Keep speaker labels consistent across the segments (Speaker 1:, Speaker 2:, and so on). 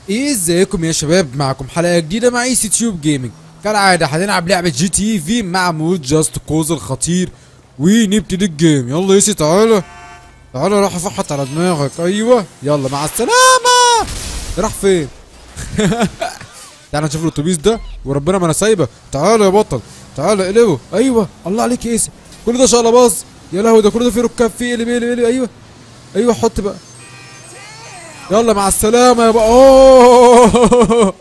Speaker 1: ازيكم يا شباب معكم حلقه جديده مع اي سي تيوب جيمنج كالعاده هنلعب لعبه جي تي في مع مود جاست كوز الخطير ونبتدي الجيم يلا ياسي تعالى تعالى راح افحط على دماغك ايوه يلا مع السلامه راح فين تعالى نشوف الاتوبيس ده وربنا ما انا سايبه تعالى يا بطل تعالى اقلبه ايوه الله عليك يا ياسي كل ده شغله باظ يا لهوي ده كل ده فيه ركاب فيه اقلب اقلب اقلب ايوه ايوه حط بقى يلا مع السلامة يا بقى اوه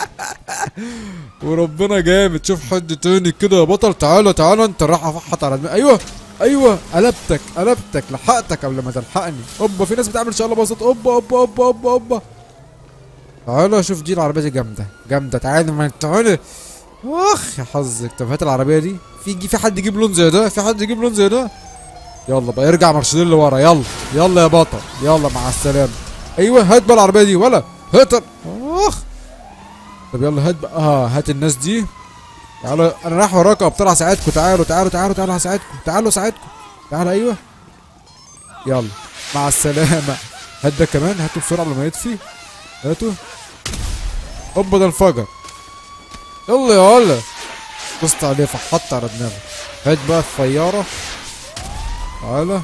Speaker 1: وربنا جامد شوف حد تاني كده يا بطل تعالى تعالى انت راح افحط على دماغي ايوه ايوه قلبتك قلبتك لحقتك قبل ما تلحقني اوبا في ناس بتعمل ان شاء الله بساط اوبا اوبا اوبا اوبا اوبا تعالى شوف دي العربية دي جامدة جامدة تعالى ما تعالى اخ يا حظك طب هات العربية دي في في حد يجيب لون زي ده في حد يجيب لون زي ده يلا بقى ارجع مرشدين لورا يلا يلا يا بطل يلا مع السلامة ايوه هات بقى العربيه دي ولا هات اخ طب يلا هات بقى اه هات الناس دي تعالوا انا رايح وراكم ابطال هساعدكم تعالوا تعالوا تعالوا تعالوا هساعدكم تعالوا ساعدكم تعالوا ايوه يلا مع السلامه هات ده كمان هاتوا بسرعه قبل ما يطفي هاتوا هوبا ده انفجر يلا يا ولا بصت عليه فحط على دماغه هات بقى الطياره تعالى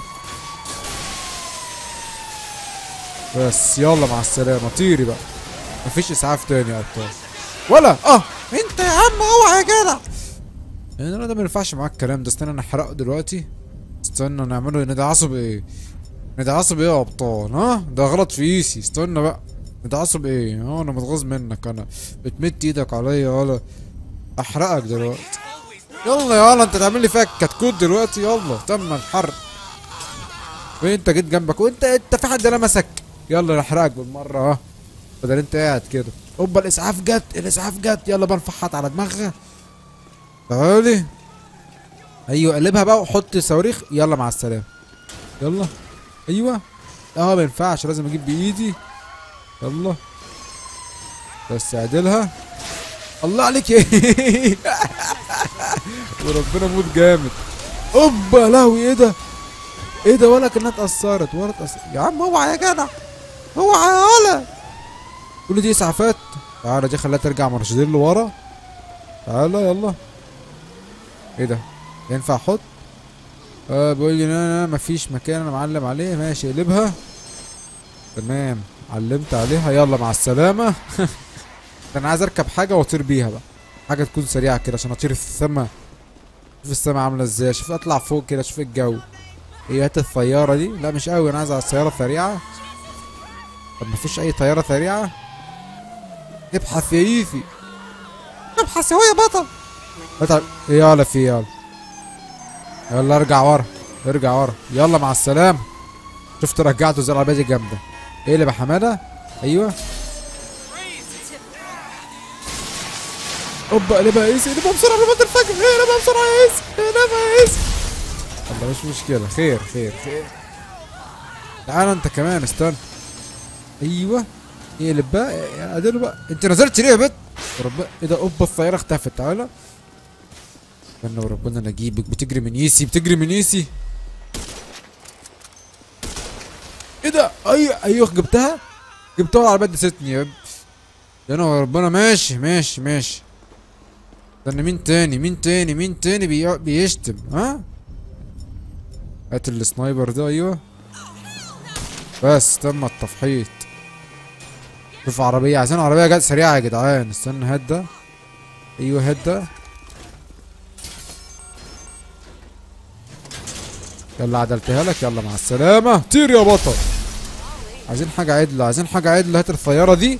Speaker 1: بس يلا مع السلامة طيري بقى مفيش اسعاف تاني يا ابطال ولا اه انت يا عم اوعى يا جدع يعني انا ده ما ينفعش معاك الكلام ده استنى انا احرقه دلوقتي استنى نعمله نتعصب ايه نتعصب ايه يا ابطال ها ده غلط في ايسي استنى بقى نتعصب ايه اه انا متغاظ منك انا بتمد ايدك عليا ولا احرقك دلوقتي يلا يا ولا انت تعمل لي فيها كتكوت دلوقتي يلا تم الحرق وانت جيت جنبك وانت انت في حد لمسك يلا نحرقك بالمره اه بدل انت قاعد كده اوبا الاسعاف جت الاسعاف جت يلا بقى نفحط على دماغها تعالي ايوه قلبها بقى وحط صواريخ يلا مع السلامه يلا ايوه اه ما ينفعش لازم اجيب بايدي يلا بس اعدلها الله عليك يا وربنا موت جامد اوبا لهوي ايه ده ايه ده ولا كانها اتأثرت ولا اتأثرت يا عم اوعى يا جدع اوعى يا ولا كل دي اسعافات تعالى دي خليها ترجع مرشدين لورا تعالى يلا ايه ده ينفع احط اه بيقول لي لا لا مفيش مكان انا معلم عليه ماشي اقلبها تمام علمت عليها يلا مع السلامة ده انا عايز اركب حاجة واطير بيها بقى حاجة تكون سريعة كده عشان اطير في السما شوف السما عاملة ازاي شوف اطلع فوق كده شوف الجو ايه هات الطيارة دي لا مش قوي انا عايز على السيارة السريعة طب مفيش اي طيارة سريعة ابحث يا ايفي ابحث هو يا بطل بطل يلا في يلا يلا ارجع ورا ارجع ورا يلا مع السلامة شفت رجعته زي العربية دي جامدة ايه اللي بحمادة ايوه اوبا قلبها يا ايسي قلبها بسرعة قبل ما تنفجر قلبها بسرعة يا ايسي قلبها يا ايسي الله مش مشكلة خير خير خير تعال انت كمان استنى ايوه اقلب بقى اديله بقى انت نزلت ليه يا بت رب ايه ده اوبا الطيارة اختفت تعالى استنى وربنا انا اجيبك بتجري من ايسي بتجري من ايسي ايه ده ايوه ايوه جبتها جبتها العربية دستني يا ب- يا انا وربنا ماشي ماشي ماشي استنى مين تاني مين تاني مين تاني بي... بيشتم ها هات السنايبر ده ايوه بس تم التفحيط شوف عربية عايزين عربية جت سريعة يا جدعان استنى هات ده ايوه هات ده يلا عدلتها لك يلا مع السلامة طير يا بطل عايزين حاجة عدلة عايزين حاجة عدلة هات الطيارة دي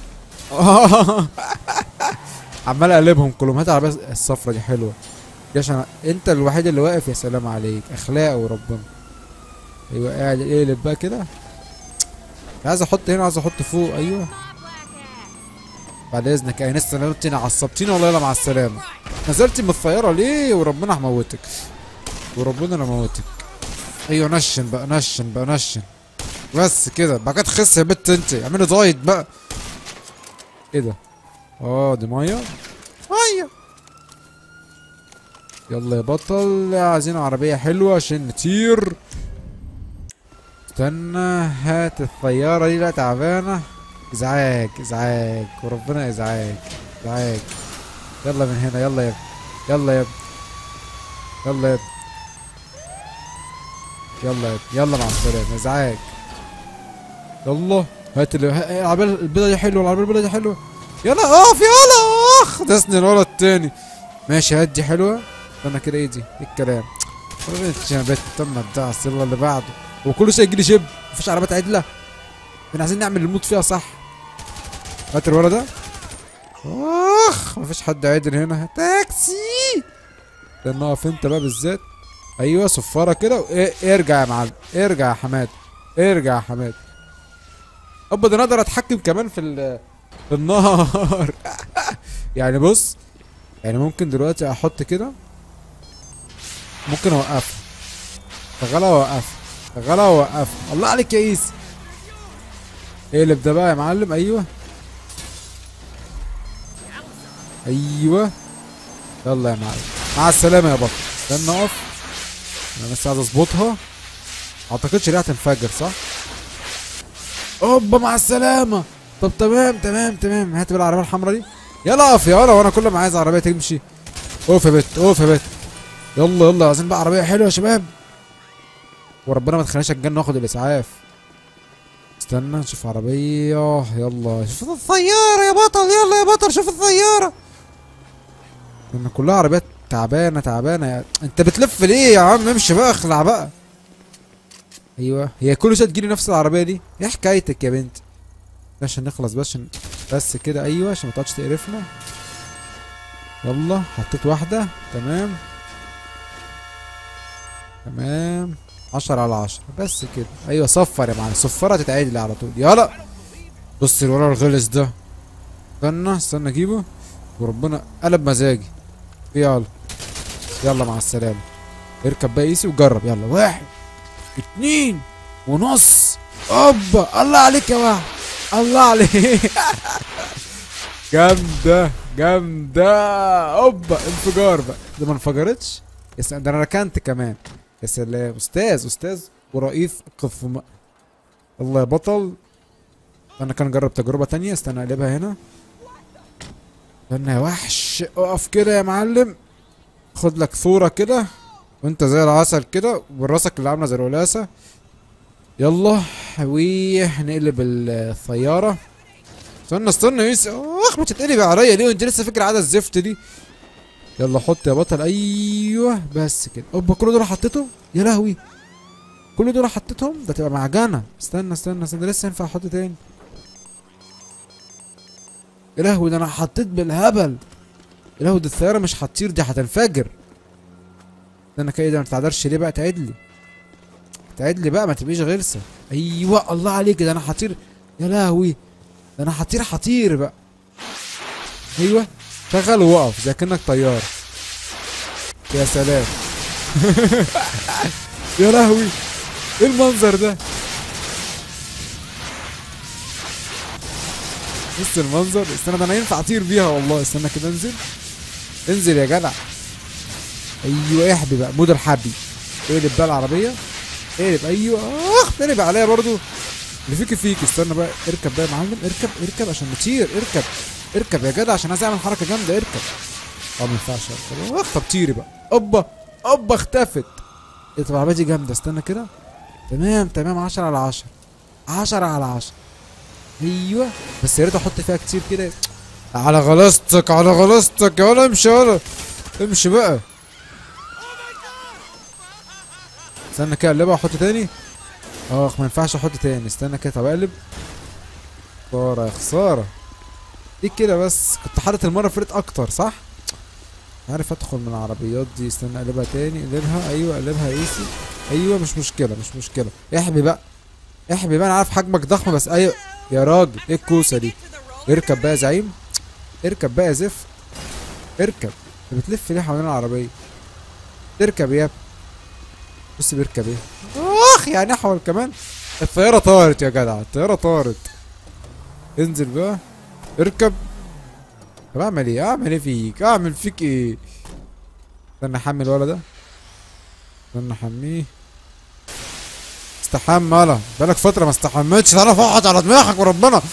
Speaker 1: عمال اقلبهم كلهم هات العربية الصفرة دي حلوة يا عشان انت الوحيد اللي واقف يا سلام عليك اخلاق وربنا ايوه قاعد اقلب بقى كده عايز احط هنا عايز احط فوق ايوه بعد اذنك يا انس نزلتني عصبتيني والله يلا مع السلامه نزلتي من الطياره ليه وربنا هموتك وربنا انا موتك ايوه نشن بقى نشن بقى نشن بس كده بقى تخس يا بت انت اعملي دايت بقى ايه ده اه دي ميه ميه يلا يا بطل عايزين عربية حلوة عشان نطير استنى هات الطيارة دي لا تعبانة ازعاج ازعاج وربنا ازعاج ازعاج يلا من هنا يلا يا ابني يلا يا ابني يلا يا ابني يلا يا ابني يلا مع السلامة ازعاج يلا هات اللي ها- العربية البيضة دي حلوة العربية البيضة دي حلوة يلا اقف يلا اخ دسني الولد التاني ماشي هات دي حلوة انا كده ايه دي ايه الكلام بنت يا بنت تم الدعس يلا اللي بعده وكل شيء يجي لي شب مفيش عربيات عدلة احنا عايزين نعمل الموت فيها صح هات الولد ده اخ مفيش حد عدل هنا تاكسي استنى اقف انت بقى بالذات ايوه صفاره كده وإيه- ارجع يا معلم ارجع يا حماد ارجع يا حماد ابا ده انا اقدر اتحكم كمان في ال- في النار يعني بص يعني ممكن دلوقتي احط كده ممكن اوقفها شغالة اوقفها شغالة اوقفها الله عليك يا ايسي اقلب ده بقى يا معلم ايوه ايوه يلا يا معلم مع السلامة يا بطل استنى اقف انا بس عايز اظبطها اعتقدش ليها هتنفجر صح اوبا مع السلامة طب تمام تمام تمام هات بقى العربية الحمراء دي يلا اقف يلا وانا كل ما عايز عربية تمشي اوف يا بت اوف يا بت يلا يلا عايزين بقى عربية حلوة يا شباب وربنا ما تخليناش الجنة واخد الاسعاف استنى نشوف عربية يلا شوف الطيارة يا بطل يلا يا بطل شوف الطيارة ان كلها عربيات تعبانة تعبانة يعني انت بتلف ليه يا عم امشي بقى اخلع بقى ايوه هي كل شويه تجيلي نفس العربية دي ايه حكايتك يا بنت عشان نخلص بس عشان بس كده ايوه عشان ما تقعدش تقرفنا يلا حطيت واحدة تمام تمام عشرة على عشرة بس كده ايوه صفر يا معلم صفرة تتعدل على طول يلا بص الولد الغلس ده استنى استنى اجيبه وربنا قلب مزاجي يلا يلا مع السلامة اركب بقى ايسي وجرب يلا واحد اتنين ونص اوبا الله عليك يا واحد الله عليك جامدة جامدة اوبا انفجار بقى ده ما انفجرتش يا سلام ده انا ركنت كمان يا سلام استاذ استاذ ورئيس قسم الله يا بطل انا كان جرب تجربة تانية استنى اقلبها هنا استنى يا وحش اقف كده يا معلم خد لك صورة كده وانت زي العسل كده وراسك اللي عاملة زي القلاسة يلا ونقلب الطيارة استنى استنى يا يوسف اخ ما تتقلب عليا ليه وانت لسه فاكر عادة الزفت دي يلا حط يا بطل ايوه بس كده اوبا كل دول حطيتهم يا لهوي كل دول حطيتهم ده تبقى معجنة استنى استنى استنى لسه ينفع احط تاني يا لهوي ده انا حطيت بالهبل يا لهوي دي الطيارة مش هتطير دي هتنفجر ده انا كده ما تتعدرش ليه بقى تعد لي تعد لي بقى ما تبقيش غلسة ايوه الله عليك ده انا هطير يا لهوي ده انا هطير هطير بقى ايوه شغل وقف زي كانك طيار يا سلام يا لهوي ايه المنظر ده بص المنظر استنى ده انا ينفع اطير بيها والله استنى كده انزل انزل يا جدع ايوه احبي بقى مود الحبي اقلب بقى العربيه اقلب ايوه اخ اقلب عليا برضو اللي فيك فيك استنى بقى اركب بقى يا معلم اركب اركب عشان نطير اركب اركب يا جدع عشان عايز اعمل حركه جامده اركب اه ما ينفعش اركب اخ طب طيري بقى اوبا اوبا اختفت ايه طب العربيه دي جامده استنى كده تمام تمام 10 على 10 10 على 10 ايوه بس يا ريت احط فيها كتير كده على غلاستك على غلاستك يا ولا امشي ولا امشي بقى استنى كده اقلبها واحط تاني اخ ما ينفعش احط تاني استنى كده طب اقلب خساره يا خساره ليه كده بس كنت حاطط المره فريت اكتر صح عارف ادخل من العربيات دي استنى اقلبها تاني اقلبها ايوه اقلبها ايسي ايوه مش مشكله مش مشكله احبي بقى احبي بقى انا عارف حجمك ضخم بس ايوه يا راجل ايه الكوسه دي اركب بقى يا زعيم اركب بقى يا زفت اركب انت بتلف ليه حوالين العربيه اركب يا ابني بص بيركب ايه اخ يعني احول كمان الطياره طارت يا جدع الطياره طارت انزل بقى اركب طب اعمل ايه اعمل ايه فيك اعمل فيك ايه استنى احمل الولد ده استنى احميه استحمى يلا بقالك فتره ما استحملتش تعالى فقعد على دماغك وربنا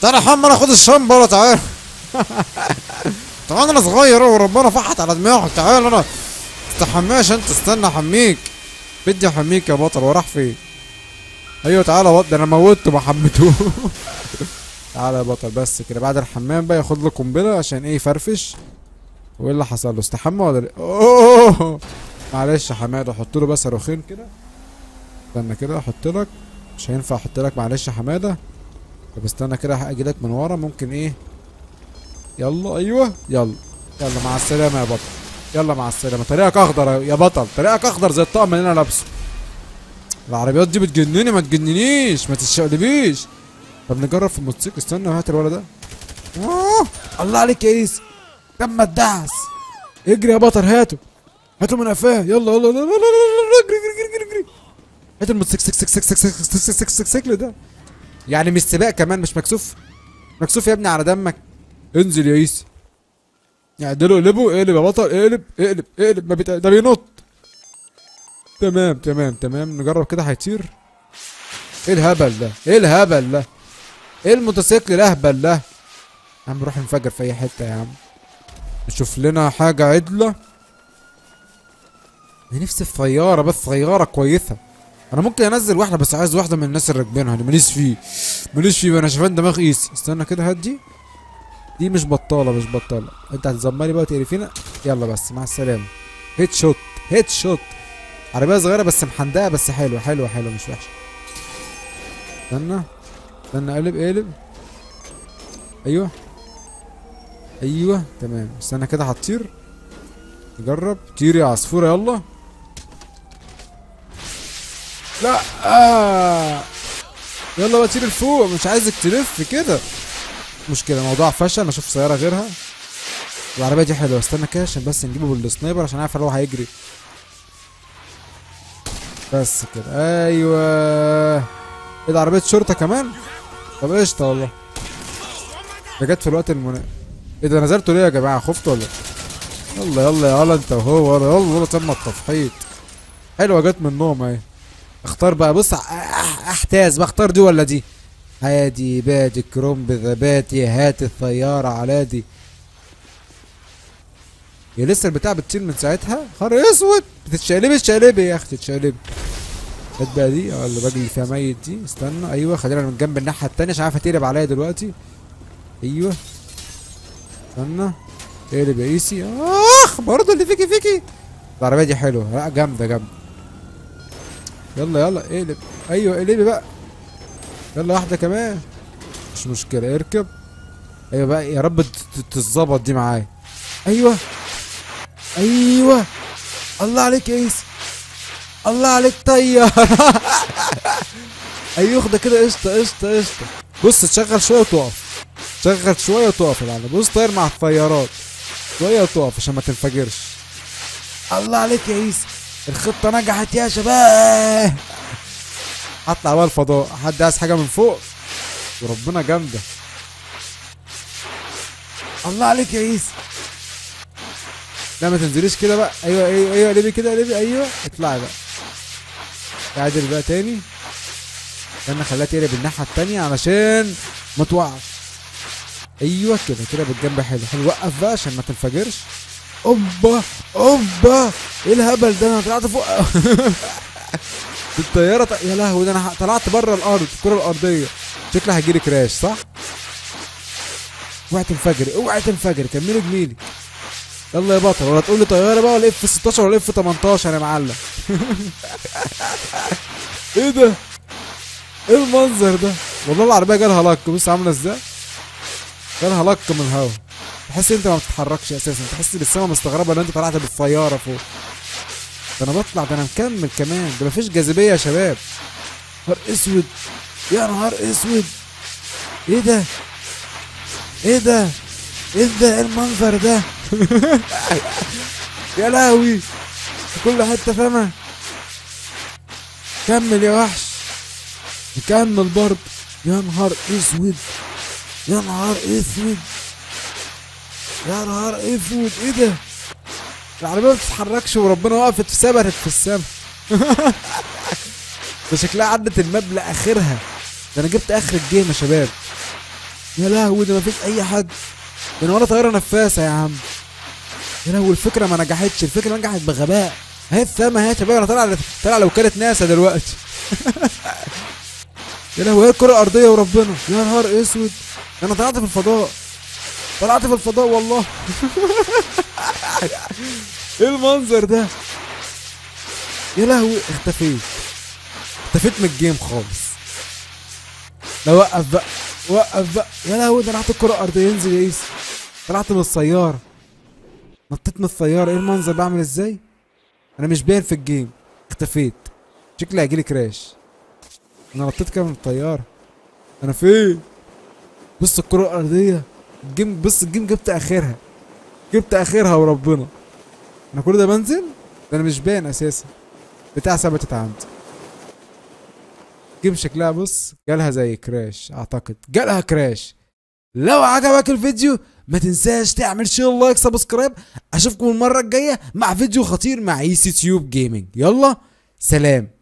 Speaker 1: تعالى يا حمار خد الشامبر تعالى تعالى انا صغير وربنا فحت على دماغك تعالى انا تستحماش انت استنى احميك بدي احميك يا بطل وراح فين ايوه تعالى يا بطل ده انا موتته ما حميتوه تعالى يا بطل بس كده بعد الحمام بقى ياخد له قنبله عشان ايه يفرفش وايه اللي حصل له استحمى ولا لا اوه معلش يا حماده احط له بس صاروخين كده استنى كده احط لك مش هينفع احط لك معلش يا حماده طب استنى كده اجي لك من ورا ممكن ايه يلا ايوه يلا يلا مع السلامه يا بطل يلا مع السلامه طريقك اخضر يا بطل طريقك اخضر زي الطقم اللي انا لابسه العربيات دي بتجنني ما تجننيش ما تتشقلبيش طب نجرب في الموتوسيكل استنى هات الولد ده آه، الله عليك يا ايس تم الدعس اجري يا بطل هاته هاته من قفاه يلا يلا يلا يلا يلا يلا اجري اجري اجري اجري هات الموتوسيكل ده يعني مش سباق كمان مش مكسوف مكسوف يا ابني على دمك انزل يا ايسي اعدله اقلبه اقلب يا بطل اقلب اقلب اقلب ما بيت... ده بينط تمام تمام تمام نجرب كده هيطير ايه الهبل ده ايه الهبل ده ايه الموتوسيكل الاهبل ده يا عم نروح نفجر في اي حته يا عم نشوف لنا حاجه عدله انا نفسي في طياره بس طياره كويسه انا ممكن انزل واحده بس عايز واحده من الناس اللي راكبينها دي ماليش فيه ماليش فيه انا شايفان دماغ قيس استنى كده هات دي دي مش بطاله مش بطاله انت هتزمري بقى وتقرفينا يلا بس مع السلامه هيت شوت هيت شوت عربيه صغيره بس محندقه بس حلوه حلوه حلوه مش وحشه استنى استنى اقلب اقلب ايوه ايوه تمام استنى كده هتطير نجرب طير يا عصفوره يلا لا آه. يلا بقى طير لفوق مش عايزك تلف كده مشكلة موضوع فشل اشوف سيارة غيرها العربية دي حلوة استنى كده عشان بس نجيبه بالسنايبر عشان عارف ان هو هيجري بس كده ايوه ايه ده عربية شرطة كمان طب قشطة والله ده جت في الوقت المناسب ايه ده نزلتوا ليه يا جماعة خفتوا ولا إيه؟ يلا يلا يلا انت وهو يلا يلا يلا تم التفحيط حلوة جت من النوم اهي اختار بقى بص أح- احتاز بختار دي ولا دي هادي بادي كروم بذباتي هات الطيارة على دي يا لسه البتاع بتطير من ساعتها خر اسود بتتشقلبي اتشقلبي يا اختي اتشقلبي هات بقى دي اه اللي بجري فيها ميت دي استنى ايوه خلينا من جنب الناحية التانية عشان عارفة تقلب عليا دلوقتي ايوه استنى اقلب يا ايسي اخ برضه اللي فيكي فيكي العربية دي حلوة لا جامدة جامدة يلا يلا اقلب ايوه اقلبي بقى يلا واحدة كمان مش مشكلة اركب ايوه بقى يا رب ت- ت- تتظبط دي معايا ايوه ايوه الله عليك يا ايس الله عليك طيارة ايوه ده كده قشطة قشطة قشطة بص تشغل شوية وتقف تشغل شوية وتقف يعني بص طاير مع الطيارات شوية وتقف عشان ما تنفجرش الله عليك يا ايس الخطة نجحت يا شباب هطلع بقى الفضاء حد عايز حاجة من فوق وربنا جامدة الله عليك يا عيسى لا ما تنزليش كده بقى ايوه ايوه ايوه قلبي كده قلبي ايوه اطلعي بقى تعدل بقى تاني استنى خليها تقلب الناحية التانية علشان ما توقعش ايوه كده كده بالجنب حلو حلو وقف بقى عشان ما تنفجرش اوبا اوبا ايه الهبل ده انا طلعت فوق الطياره ط... يا لهوي ده انا ح- طلعت بره الارض الكره الارضيه شكلها هيجيلي كراش صح اوعي تنفجري اوعي تنفجري كملي جميلي يلا يا بطل ولا تقول لي طياره بقى ولا اف 16 ولا اف 18 يا معلم ايه ده ايه المنظر ده والله العربيه جالها لك بص عامله ازاي جالها لك من الهوا تحس انت ما بتتحركش اساسا تحس ان السما مستغربه ان انت طلعت بالطياره فوق ده انا بطلع ده انا مكمل كمان ده مفيش جاذبيه يا شباب نهار اسود يا نهار اسود ايه ده ايه ده ايه ده ايه المنظر ده يا لهوي في كل حته فما كمل يا وحش نكمل برضه يا نهار اسود يا نهار اسود يا نهار اسود ايه ده العربية ما بتتحركش وربنا وقفت في ثبتت في السما ده شكلها عدت الماب لاخرها ده انا جبت اخر الجيم يا شباب يا لهوي ده مفيش اي حد ده انا ولا طياره نفاسه يا عم يا لهوي الفكره ما نجحتش الفكره نجحت بغباء اهي السما اهي يا شباب انا طالع طالع لوكاله ناسا دلوقتي يا لهوي ايه الكره الارضيه وربنا يا نهار اسود ده انا طلعت في الفضاء طلعت في الفضاء والله ايه المنظر ده يا لهوي اختفيت اختفيت من الجيم خالص لا وقف بقى وقف بقى يا لهوي ده انا الكره الارضيه ينزل يا يوسف طلعت من السياره نطيت من السياره ايه المنظر بعمل ازاي انا مش باين في الجيم اختفيت شكلي هيجيلي كراش انا نطيت كده من الطياره انا فين بص الكره الارضيه الجيم بص الجيم جبت اخرها جبت اخرها وربنا انا كل ده بنزل ده انا مش باين اساسا بتاع ثبتت عندي جيم شكلها بص جالها زي كراش اعتقد جالها كراش لو عجبك الفيديو ما تنساش تعمل شير لايك سبسكرايب اشوفكم المره الجايه مع فيديو خطير مع اي سي تيوب جيمنج يلا سلام